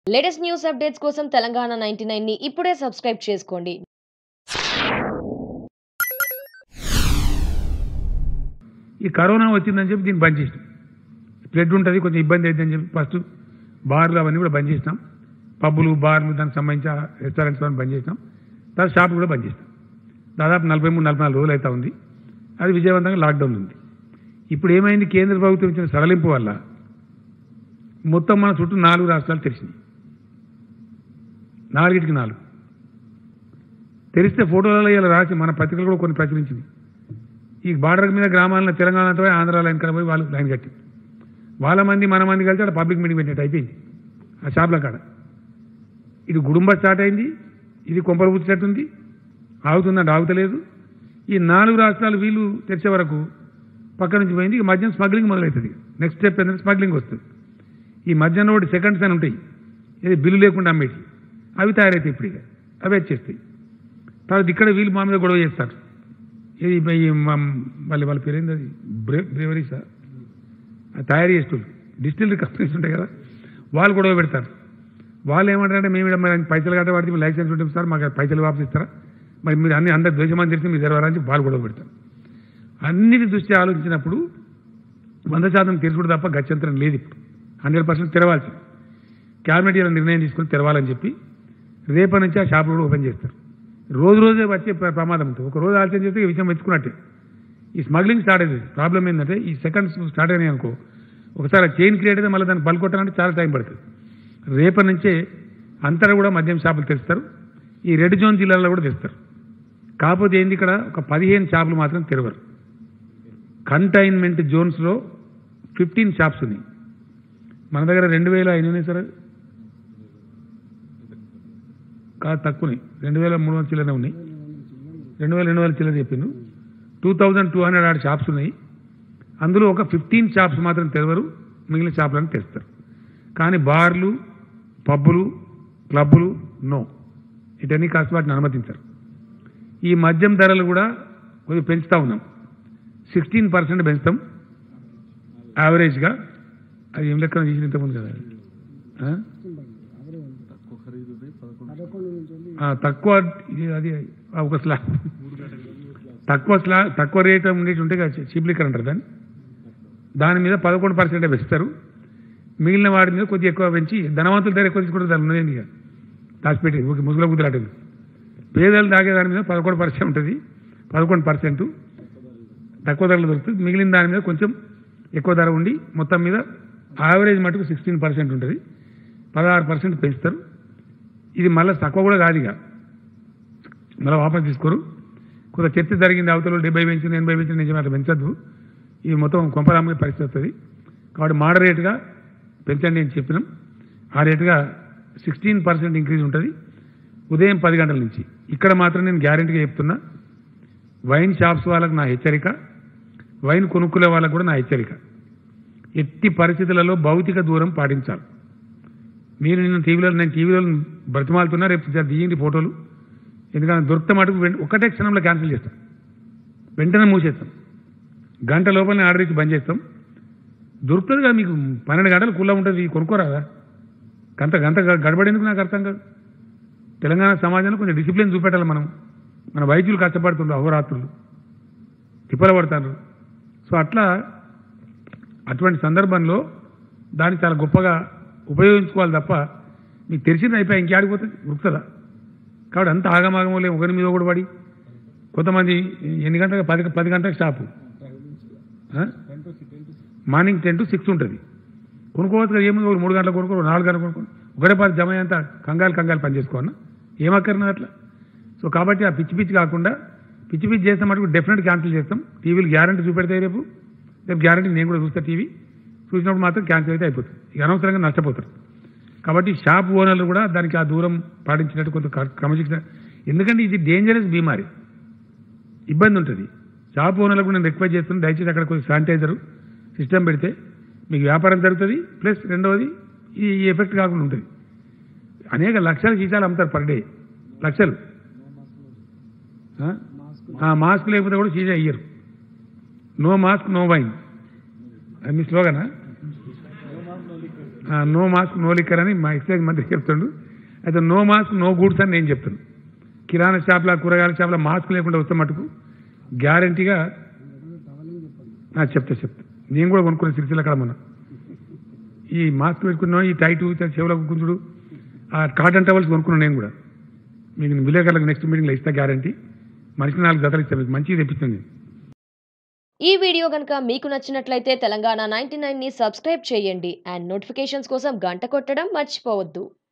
Latest news updates కోసం Telangana ninety ని ఇప్పుడే సబ్స్క్రైబ్ చేసుకోండి ఈ కరోనా వచ్చిందని చెప్పి దీన్ని బంద్ చేసినాం స్ప్రెడ్ ఉంటుంది కొంచెం ఇబ్బంది అవుతుందని చెప్పి ఫస్ట్ బార్లు అవన్నీ కూడా బంద్ చేసినాం పబ్బులు బార్లు దానికి సంబంధించిన రెస్టారెంట్స్ అవన్నీ బంద్ చేసినాం తర్వాత షాపులు కూడా బంద్ చేసినాం దాదాపు నలభై మూడు నలభై నాలుగు రోజులు అవుతా ఉంది అది విజయవంతంగా లాక్డౌన్ ఉంది ఇప్పుడు ఏమైంది కేంద్ర ప్రభుత్వం ఇచ్చిన సడలింపు వల్ల మొత్తం మన చుట్టూ నాలుగు రాష్ట్రాలు తెరిచినాయి నాలుగిటికి నాలుగు తెరిస్తే ఫోటోలలో ఇలా రాసి మన పత్రికలు కూడా కొన్ని ప్రచురించింది ఈ బార్డర్ మీద గ్రామాలను తెలంగాణ పోయి ఆంధ్ర లైన్ కడ పోయి వాళ్ళు లైన్ కట్టి వాళ్ళ మంది మన మంది కలిసి అక్కడ పబ్లిక్ మీటింగ్ పెట్టినట్టు అయిపోయింది ఆ షాప్ల కాడ ఇది గుడుంబ స్టార్ట్ అయింది ఇది కొంపలు పుచ్చినట్టుంది ఆగుతుందంటే ఆగుతలేదు ఈ నాలుగు రాష్ట్రాలు వీళ్ళు తెరిచే వరకు పక్క నుంచి పోయింది ఇక మద్యం స్మగ్లింగ్ మొదలవుతుంది నెక్స్ట్ స్టెప్ ఏంటంటే స్మగ్లింగ్ వస్తుంది ఈ మద్యం ఒకటి సెకండ్స్ అని ఉంటాయి ఇది బిల్లు లేకుండా అమ్మేటి అవి తయారవుతాయి ఇప్పుడు ఇక అవి వచ్చేస్తాయి తర్వాత ఇక్కడ వీళ్ళు మా మీద గొడవ చేస్తారు ఇది ఈ మ- మళ్ళీ వాళ్ళ పేరు ఏంది అది బ్రే బ్రేవరీసా అది తయారు చేస్తున్నారు డిస్టిలరీ కంపెనీస్ ఉంటాయి కదా వాళ్ళు గొడవ పెడతారు వాళ్ళు ఏమంటారంటే మేము ఇక్కడ మరి పైసలు కట్ట వాడితే లైసెన్స్ ఉంటుంది సార్ మాకు పైసలు వాపస్ ఇస్తారా మరి మీరు అన్ని అందరు ద్వేషమని తెలిసి మీరు తెరవాలని చెప్పి వాళ్ళు గొడవ పెడతారు అన్నిటి దృష్టి ఆలోచించినప్పుడు వంద శాతం తెరుచుడు తప్ప గత్యంతరం లేదు ఇప్పుడు హండ్రెడ్ పర్సెంట్ తెరవాల్సింది క్యాబినెట్ ఇలా నిర్ణయం తీసుకుని తెరవాలని చెప్పి రేపటి నుంచి ఆ షాపులు కూడా ఓపెన్ చేస్తారు రోజు రోజే వచ్చే ప్ర- ప్రమాదం ఉంటుంది ఒక రోజు ఆలస్యం చేస్తే ఈ విషయం మెచ్చుకున్నట్టే ఈ స్మగ్లింగ్ స్టార్ట్ అయింది ప్రాబ్లం ఏంటంటే ఈ సెకండ్స్ స్టార్ట్ అయినాయి అనుకో ఒకసారి చైన్ క్రియేట్ అయితే మళ్ళీ దాన్ని పలుకొట్టాలంటే చాలా టైం పడుతుంది రేపటి నుంచే అంతటా కూడా మద్యం షాపులు తెస్తారు ఈ రెడ్ జోన్ జిల్లాలో కూడా తెస్తారు కాకపోతే ఏంది ఇక్కడ ఒక పదిహేను షాపులు మాత్రం తెరవరు కంటైన్మెంట్ జోన్స్లో ఫిఫ్టీన్ షాప్స్ ఉన్నాయి మన దగ్గర రెండు వేల ఎన్ని ఉన్నాయి సార్ కాదు తక్కువనే రెండు వేల మూడు వందల చిల్లర ఉన్నాయి రెండు వేల రెండు వందల చిల్లర చెప్పిండు టూ థౌజండ్ టూ హండ్రెడ్ ఆరు షాప్స్ ఉన్నాయి అందులో ఒక ఫిఫ్టీన్ షాప్స్ మాత్రం తెరవరు మిగిలిన షాపులను తెస్తారు కానీ బార్లు పబ్బులు క్లబ్బులు నో ఇటన్నీ కాస్త వాటిని అనుమతించరు ఈ మద్యం ధరలు కూడా కొద్దిగా పెంచుతా ఉన్నాం సిక్స్టీన్ పర్సెంట్ పెంచుతాం యావరేజ్గా అది ఏం లెక్కన చేసిన ఇంతకుముందు కదా ఆ? ఆ, తక్కువ ఇది అది ఆ, ఒక స్లా తక్కువ స్లా తక్కువ రేట్ ఉండేటి ఉంటే చీప్ లిక్కర్ అంటారు దాన్ని దాని మీద పదకొండు పర్సెంటే పెంచుతారు మిగిలిన వాటి మీద కొద్దిగా ఎక్కువ పెంచి ధనవంతుల దగ్గర ఎక్కువ తీసుకుంటారు దాని ఉన్నది ఇక దాచిపెట్టి ఓకే ముసుగుల కుదిరాటది పేదలు తాగే దాని మీద పదకొండు పర్సెంట్ ఉంటుంది పదకొండు పర్సెంట్ తక్కువ ధరలు దొరుకుతుంది మిగిలిన దాని మీద కొంచెం ఎక్కువ ధర ఉండి మొత్తం మీద యావరేజ్ మటుకు సిక్స్టీన్ పర్సెంట్ ఉంటుంది పదహారు పర్సెంట్ పెంచుతారు ఇది మళ్ళీ తక్కువ కూడా కాదు ఇక మళ్ళీ వాపస్ తీసుకోరు కొంత చర్చ జరిగింది అవతల డెబ్బై పెంచింది ఎనభై పెంచింది నిజమే అట్లా పెంచద్దు ఇది మొత్తం కొంపరామ్మే పరిస్థితి వస్తుంది కాబట్టి మోడరేట్గా పెంచండి అని చెప్పినాం ఆ రేటుగా సిక్స్టీన్ పర్సెంట్ ఇంక్రీజ్ ఉంటుంది ఉదయం పది గంటల నుంచి ఇక్కడ మాత్రం నేను గ్యారెంటీగా చెప్తున్నా వైన్ షాప్స్ వాళ్ళకు నా హెచ్చరిక వైన్ కొనుక్కునే వాళ్ళకు కూడా నా హెచ్చరిక ఎట్టి పరిస్థితులలో భౌతిక దూరం పాటించాలి మీరు నిన్న టీవీలో నేను టీవీలో బ్రతిమాలుతున్నా రేపు జర తీయండి ఫోటోలు ఎందుకంటే దొరికితే మటుకు వెం- ఒకటే క్షణంలో క్యాన్సిల్ చేస్తాం వెంటనే మూసేస్తాం గంట లోపలనే ఆర్డర్ ఇచ్చి బంద్ చేస్తాం దొరుకుతుంది కదా మీకు పన్నెండు గంటలు కుల్ల ఉంటుంది కొనుక్కోరాదా గంట గంట గ- గడబడేందుకు నాకు అర్థం కాదు తెలంగాణ సమాజంలో కొంచెం డిసిప్లిన్ చూపెట్టాలి మనం మన వైద్యులు కష్టపడుతుండ్రు అహోరాత్రులు తిప్పల పడతారు సో అట్లా అటువంటి సందర్భంలో దాన్ని చాలా గొప్పగా ఉపయోగించుకోవాలి తప్ప మీకు తెలిసింది అయిపోయి ఇంకేడిపోతుంది ఉరుకుతుందా కాబట్టి అంత ఆగమాగమలే ఒకరి మీద ఒకటి పడి కొంతమంది ఎన్ని గంటలకు పది పది గంటలకు స్టాపు ఆ? మార్నింగ్ టెన్ టు సిక్స్ ఉంటుంది కొనుక్కోవచ్చు కదా ఏముంది ఒక మూడు గంటలకు కొనుక్కో నాలుగు గంటలకు కొనుక్కో ఒకటే పాటు జమ అంతా కంగాలు కంగాలు పనిచేసుకోవన్నా ఏమక్కర్నది అట్లా సో కాబట్టి ఆ పిచ్చి పిచ్చి కాకుండా పిచ్చి పిచ్చి చేస్తే మటుకు డెఫినెట్ క్యాన్సిల్ చేస్తాం టీవీలు గ్యారంటీ చూపెడతాయి రేపు రేపు గ్యారంటీ నేను కూడా చూస్తా టీవీ చూసినప్పుడు మాత్రం క్యాన్సిల్ అయితే అయిపోతుంది ఇక అనవసరంగా నష్టపోతారు కాబట్టి షాప్ ఓనర్లు కూడా దానికి ఆ దూరం పాటించినట్టు కొంత క్ర- క్రమశిక్షణ ఎందుకంటే ఇది డేంజరస్ బీమారి ఇబ్బంది ఉంటుంది షాప్ ఓనర్లకు నేను రిక్వెస్ట్ చేస్తున్నాను దయచేసి అక్కడ కొంచెం శానిటైజర్ సిస్టమ్ పెడితే మీకు వ్యాపారం జరుగుతుంది ప్లస్ రెండవది ఈ ఈ ఎఫెక్ట్ కాకుండా ఉంటుంది అనేక లక్షల సీసాలు అమ్ముతారు పర్ డే లక్షలు ఆ? ఆ మాస్క్ లేకపోతే కూడా సీజా ఇయ్యరు నో మాస్క్ నో వైన్ అది మీ స్లోగనా నో మాస్క్ నో లిక్కర్ అని మా ఎక్సైజ్ మంత్రి చెప్తుండు అయితే నో మాస్క్ నో గూడ్స్ అని నేను చెప్తాను కిరాణా షాప్ల కూరగాయల షాప్ల మాస్క్ లేకుండా వస్తే మటుకు గ్యారంటీగా ఆ, చెప్తా చెప్తా నేను కూడా కొనుక్కునే సిరిసిల్ల అక్కడ మొన్న ఈ మాస్క్ పెట్టుకున్నాం ఈ టైటు చెవులకు గుంజుడు ఆ కాటన్ టవల్స్ కొనుక్కున్నాను నేను కూడా మీకు విలేకరులకు నెక్స్ట్ మీటింగ్లో ఇస్తా గ్యారంటీ మనిషికి నాలుగు జతలు ఇస్తాను మీకు మంచిగా తెప్పిస్తుంది ఈ వీడియో కనుక మీకు నచ్చినట్లయితే తెలంగాణ నైన్టీ ని సబ్స్క్రైబ్ చేయండి అండ్ నోటిఫికేషన్స్ కోసం గంట కొట్టడం మర్చిపోవద్దు